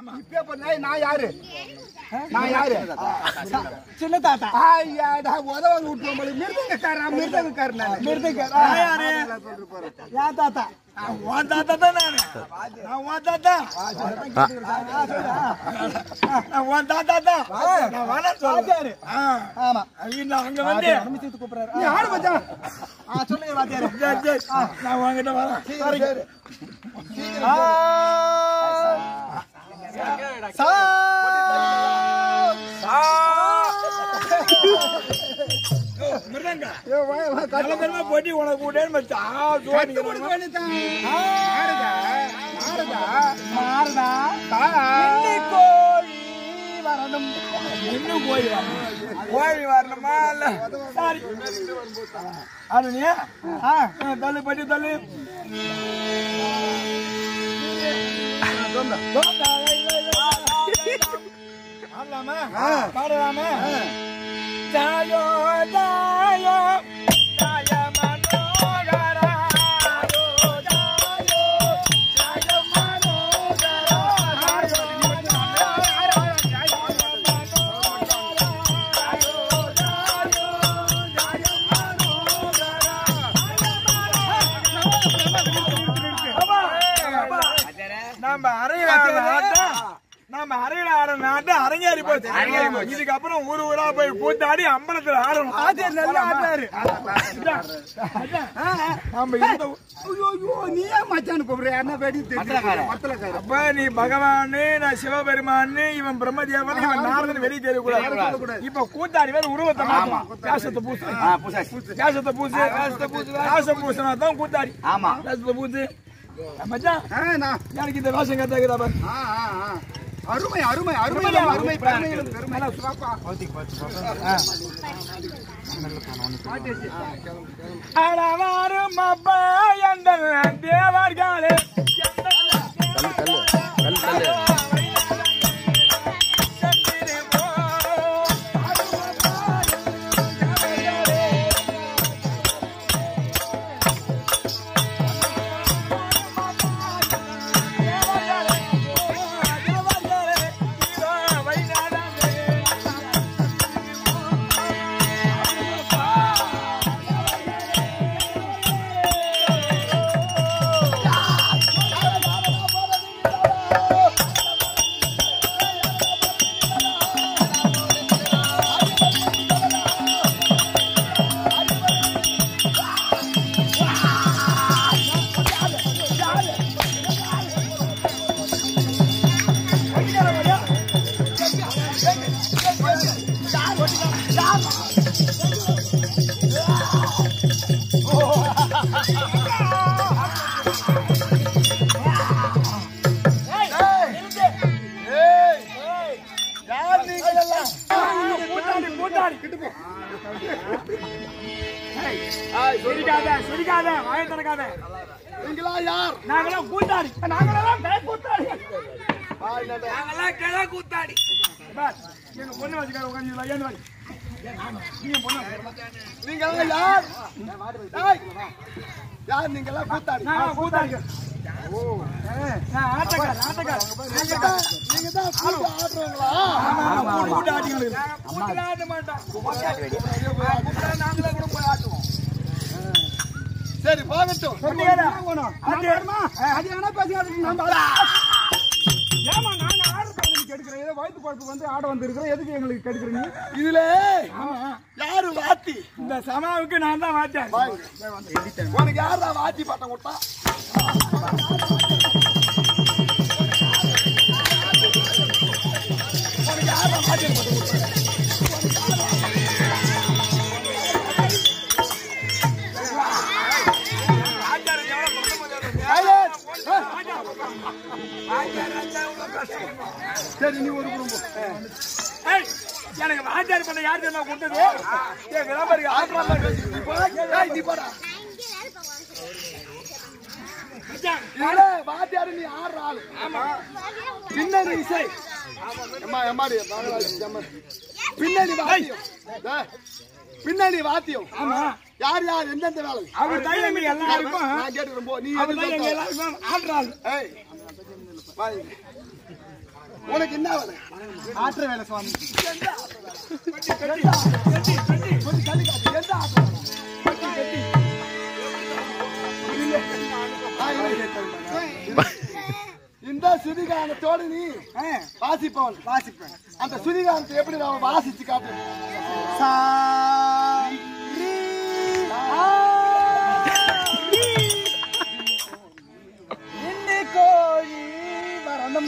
இப்ப நான் நான் யாரு நான் யாரு சின்ன தாத்தா ஐயாடா உதவாங்க விட்டுருவோம் போல மிருதங்கக்காரன் மிருதங்கக்காரன் நான் மிருதங்க யாரு என் தாத்தா உன் தாத்தா தான் நானு நான் உன் தாத்தா நான் உன் தாத்தா தான் நான் வேணாம் சொல்றேன் ஆமா நான் அங்க வந்து அனுமதித்து கூப்பிடுறாரு நீ ஆடு மச்சான் ஆ, சொல்லுங்க வாத்தியாரு சரி, சரி. நான் உன்கிட்ட வரேன் மிருதங்க ஏ, வா, வா, காட்டு. நல்ல பெருமை போட்டி உனக்கு கூட்டேன்னு மச்சான். ஆ, கட்டி சோனிக்கு கொடுக்க வரணும். வேண்டியதுதான். நாரதா, நாரதா. மாறுதா தா. கோழி வரணும் இன்னும் கோழி வரணும். கோழி வரணுமா இல்ல சாரி அது நீ ஆ, தள்ளு பட்டி தள்ளு ஆடலாமா பாடலாமா ஜாயோ ஜாயோ ஜாய மனோகரா ஜாயோ ஜாயோ ஜாய மனோகரா நம்ம அறையில ஆடுற ஆட்டம் நம்ம அறையில ஆடுற ஆட்டம் அரங்கேறி போச்சு இதுக்கப்புறம் ஊரு ஊரா போய் கூத்தாடி அம்பலத்துல ஆடணும் ஆத்தியார் நல்லா ஆடுறாரு நம்ம இந்த ஐயோ, ஐயோ, நீ ஏன் மச்சான் கூப்பிடுற? என்ன வெடி தெரியுது? மத்தளக்காரன். அப்ப நீ பகவான் நான் சிவபெருமான் இவன் பிரம்மதேவன் இவன் நாரதன் வெளியே தெரியக்கூடாது இப்ப கூத்தாடி வேற உருவத்தை மாத்தணும் வேஷத்தை பூசு வேஷத்தை பூசு வேஷத்தை பூசு வேஷம் பூசினா தான் கூத்தாடி ஆமா வேஷத்தை பூசு மச்சான் ஆ, நான். எனக்கு இந்த வேஷம் கத்தாக்குதா பாரு ஆ, ஆ, ஆ. அருமை அருமை அருமை அருமை பெருமை பெருமை சிறப்பா. அடவாரும் அப்பா எங்கள் தேவர்களே கூட்டாளி கூட்டாளி சிரிக்காத சிரிக்காத வாயை திறக்காத நீங்களா யார் நாங்களாம் கூத்தாடி நாங்களாம் பேர் கூத்தாடி நாங்களாம் கிள கூத்தாடி பார், எங்க பொண்ணு வச்சுக்கார உட்காந்து ஏன் வாடி நீங்க பொண்ணு நீங்க யார் ஏய், யார் நீங்க எல்லாம் கூத்தாடி நான் கூத்தாடி நான் ஆட்டக்கார ஆட்டக்கார நீங்க தான் நீங்க தான் கூத்து ஆடுறவங்களா கூட்டாடி ஆட மாட்டோம் நாங்களே கூட போய் ஆட்டுவோம் சரி போகட்டும் சொன்னீங்களா? அது வருமா? அது வேணா பேசுங்க நம்ம ஏமா நாங்க ஆர்டர் பண்ணி கெடுக்கிறோம் ஏதோ வயிற்று குழப்பு வந்து ஆட வந்திருக்கிறோம் எதுக்கு எங்களுக்கு கெடுக்கிறீங்க இதுல யாரு வாத்தி இந்த சமாவுக்கு நான் தான் வாத்தேன் உனக்கு யாரா வாத்தி பட்டம் கொடுத்தா சரி நீ ஒரு குடும்பம் ஏய், எனக்கு வாத்தியார் பண்ண யார் தெரியுமா கொடுத்தது என் விளம்பரம் ஆத்திரமா இருக்கு. நீ போடா. ஏய், நீ போடா மச்சான், இதுல வாத்தியாரு நீ ஆடுற ஆளு பின்னணி இசை அம்மா எம்மாடி பாகலாஜி அம்மா. பின்னணி வாத்தியம் டேய், பின்னணி வாத்தியம் ஆமா யார் யார் எந்தெந்த வேலை அவர் தான் எங்க எல்லாருக்கும் நான் கேட்டுக்கிறேன் போ நீ அவர் தான் எங்க எதுக்கு எல்லாருக்கும் ஆடுறாரு ஏய் வா இங்க. உனக்கு என்ன வேலை ஆற்ற வேலை சுவாமி கொஞ்சம் கல்லு காட்டு. எந்த ஆட்டம்? ஆ, இரு. இந்த சுதிகானத்தோடு நீ ஆ, வாசிப்பவன் வாசிப்பேன் அந்த சுதிகானத்தை எப்படி நாம வாசிச்சு காட்டு சா ரீ, ஆ, ரீ. இன்னி கோழி வரணும்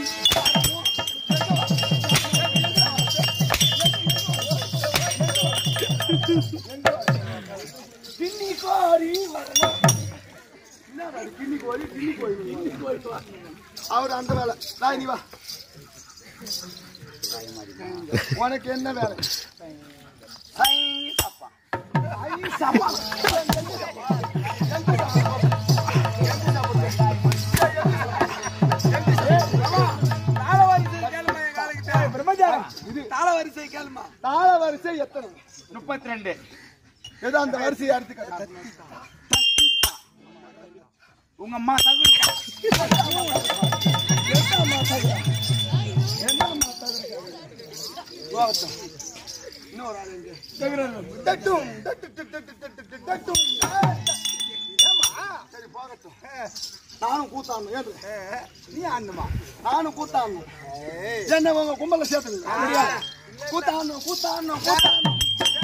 பின்னி கோரி வரணும் என்னடா இது பின்னி கோரி பின்னி கோரி பின்னி கோரி வா. அவர் அந்த வேலை நான் நீ வா உனக்கு என்ன வேலை சை சப்பா ஐ, சப்பா. தாளவாரிசை கேளுமா என் காலுக்கிட்ட. பிரம்மச்சாரம். இது தாளவாரிசை கேளுமா தாள வரிசை எத்தனை முப்பத்தி ரெண்டு ஏதோ அந்த வரிசையை எடுத்து காட்டு. உங்க அம்மா தகுடு போகட்டும். இன்னொரு ஆள் எங்க? தட்டும், தட்டு, தட்டு, தட்டு, தட்டு, தட்டு, தட்டும். ஏம்மா? சரி, போகட்டும். நானும் கூத்தாடணும் ஏன் நீ ஆடணுமா நானும் கூத்தாடணும் என்ன உங்க கும்பல சேர்த்துங்க முடியாது கூத்தாடணும் கூத்தாடணும் கூத்தாடணும்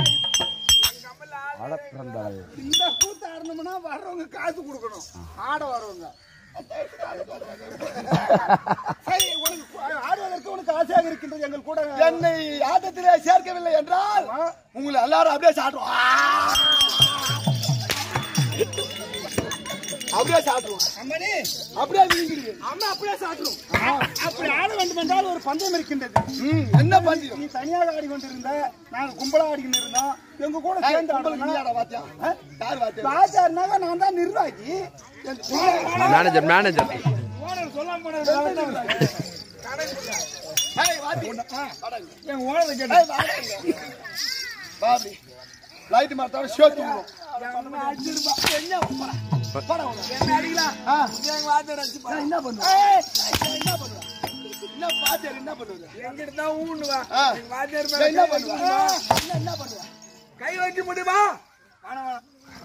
இந்த கூத்து ஆடணும்னா வர்றவங்க காசு கொடுக்கணும் ஆட வர்றவங்க சரி உனக்கு ஆடுவதற்கு உனக்கு ஆசையாக இருக்கின்றது எங்கள் கூட என்னை ஆட்டத்திலே சேர்க்கவில்லை என்றால் உங்களை எல்லாரும் அப்படியே சாட்டுவோம் அப்படியே சாட்டுவோம் அம்மனி அப்படியே விழுங்கிடுவீங்க அம்மா அப்படியே சாட்டுறோம் அப்படி ஆட வேண்டும் என்றால் ஒரு பந்தயம் இருக்கின்றது ம், என்ன பந்தயம் நீ தனியாக ஆடிக்கொண்டிருந்த நாங்க கும்பலா ஆடிக்கிட்டு இருந்தோம் எங்க கூட ஏய், சேர்ந்து உங்களுக்கு ஆடணும் நீயாடா வாத்தியம்? யார் வாத்தியம்? ராஜாருனாக நான் தான் நிர்வாகி மேனேஜர் மேனேஜர் ஓனர் சொல்லாம போனது ஏய், வாத்தியம். வாடா இங்க. என் ஓனரை கேட்டு ஏய், வாடா இங்க. வா அப்படி. லைட் மாத்தாம சேர்த்து விடுவோம். என்ன போடா. போடா உள்ள. ஆ. நான் என்ன பண்ணுவேன்? நான் என்ன பண்ணுவேன்? என்ன வாத்தியார் என்ன பண்ணுவது? எங்கிட்ட தான் ஊண்டுவா ஆ. வாத்தியார் நான் மேல என்ன கை பண்ணுவேன்? வைக்கணுமா? என்ன என்ன பண்ணுவேன்? கை வைக்க முடியுமா வேணாம் வேணாம்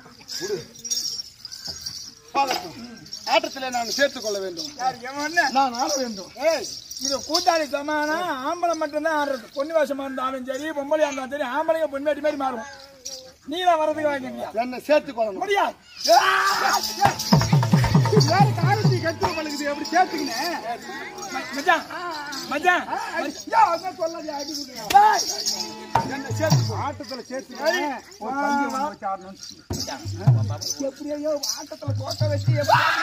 பாகட்டும். ஆட்டத்திலே நான் சேர்த்துக் கொள்ள வேண்டும் யார் எவன் என்ன நான் ஆட வேண்டும் ஏய் இது கூட்டாளி சமானா ஆம்பளை மட்டும்தான் ஆடுறது பொண்ணு வேஷமா இருந்தாலும் சரி பொம்பளையா இருந்தாலும் சரி ஆம்பளைங்க பொண்ணு வேட்டி மாதிரி மாறும் நீ தான் வரதுக்கு வாங்கிக்கியா என்னை சேர்த்துக் கொள்ளணும் முடியாது காலத்தி கட்டு பழகுது அப்படி சேர்த்துக்கினேன் மச்சான் மச்சான் என்னை சேர்த்துக் கொள்ளணும். ஆட்டத்துல சேர்த்துக்கினேன் ஒரு பந்தயம் ஒண்ணு வச்சு ஆடணும் எப்படியோ ஆட்டத்துல தோட்ட வச்சு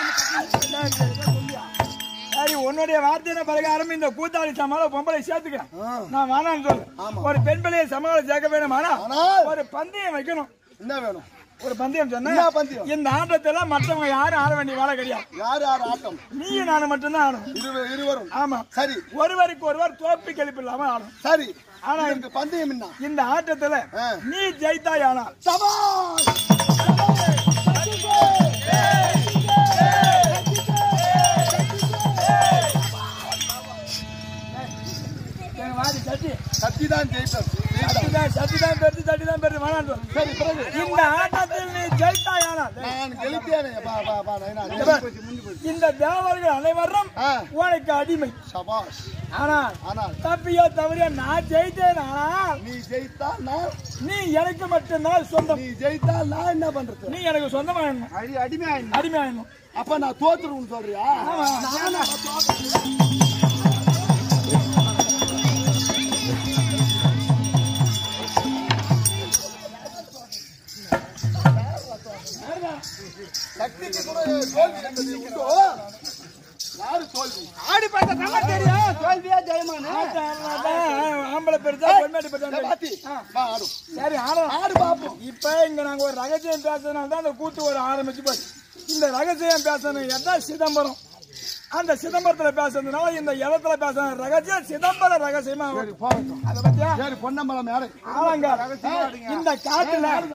சரி உன்னுடைய வார்த்தையின பிரகாரம் இந்த கூத்தாளி சமாள பொம்பளை சேர்த்துக்கிறேன் ஆ. நான் வேணாம்னு சொல்லு ஒரு பெண் பிள்ளையை சமாள சேர்க்க வேணும் ஆனா ஆனால் ஒரு பந்தயம் வைக்கணும் என்ன வேணும் ஒரு பந்தயம் என்ன சொன்னா பந்தயம்? இந்த ஆட்டத்துல மற்றவங்க யாரும் ஆட வேண்டிய வேலை கிடையாது யார் யார் ஆட்டம் நீயும் நானும் மட்டும்தான் ஆடணும் இருவர் இருவரும் ஆமா சரி ஒருவருக்கு ஒருவர் தோப்பி கழிப்பு இல்லாம ஆடணும் சரி ஆனா இதற்கு பந்தயம் என்ன இந்த ஆட்டத்துல ஆ. நீ ஜெயித்தாய் ஆனால் சவால் எங்க வாடி சட்டி சத்திதான் ஜெயிப்பர் சட்டிதான் சட்டிதான் பெருது சட்டிதான் பெருது வேணாம் சொல்லு. சரி பிறகு இந்த ஆட்டத்தில் நீ ஜெயித்தாய் ஆனால் நான் கெளித்தேனே பா பா பா நைனா இந்த தேவர்கள் அனைவரும் ஆ. உனக்கு அடிமை சபாஷ் ஆனால் ஆனால் தப்பியோ தவறியோ நான் ஜெயித்தேன் ஆனால் நீ ஜெயித்தா நான் நீ எனக்கு மட்டும்தான் சொந்தம் நீ ஜெயித்தா நான் என்ன பண்றது நீ எனக்கு சொந்தமாயிடணும் அடி அடிமையாயிடும் அடிமையாயிடணும் அப்ப நான் தோத்துருவேன்னு சொல்றியா நானா சக்திக்கு கூட தோல்வி என்பது உண்டோ யாரு தோல்வி ஆடி பார்த்தா தான் தெரியும் தோல்வியா ஜெயமானு ஆம்பளை பெருசா பொன்மேட்டு இதை பெருசா பாத்தி வா ஆடும் சரி ஆடலாம் ஆடு பாப்போம் இப்ப இங்க நாங்க ஒரு ரகசியம் பேசுறதுனால தான் அந்த கூத்து ஒரு ஆரம்பிச்சு போச்சு இந்த ரகசியம் பேசணும் எதா சிதம்பரம் அந்த சிதம்பரத்துல பேசுறதுனால இந்த இடத்துல பேசுற ரகசியம் சிதம்பரம் ரகசியமா வரும். போகட்டும் அதை பத்தியா சரி பொன்னம்பலம் யாரு ஆலங்கார் இந்த காட்டுல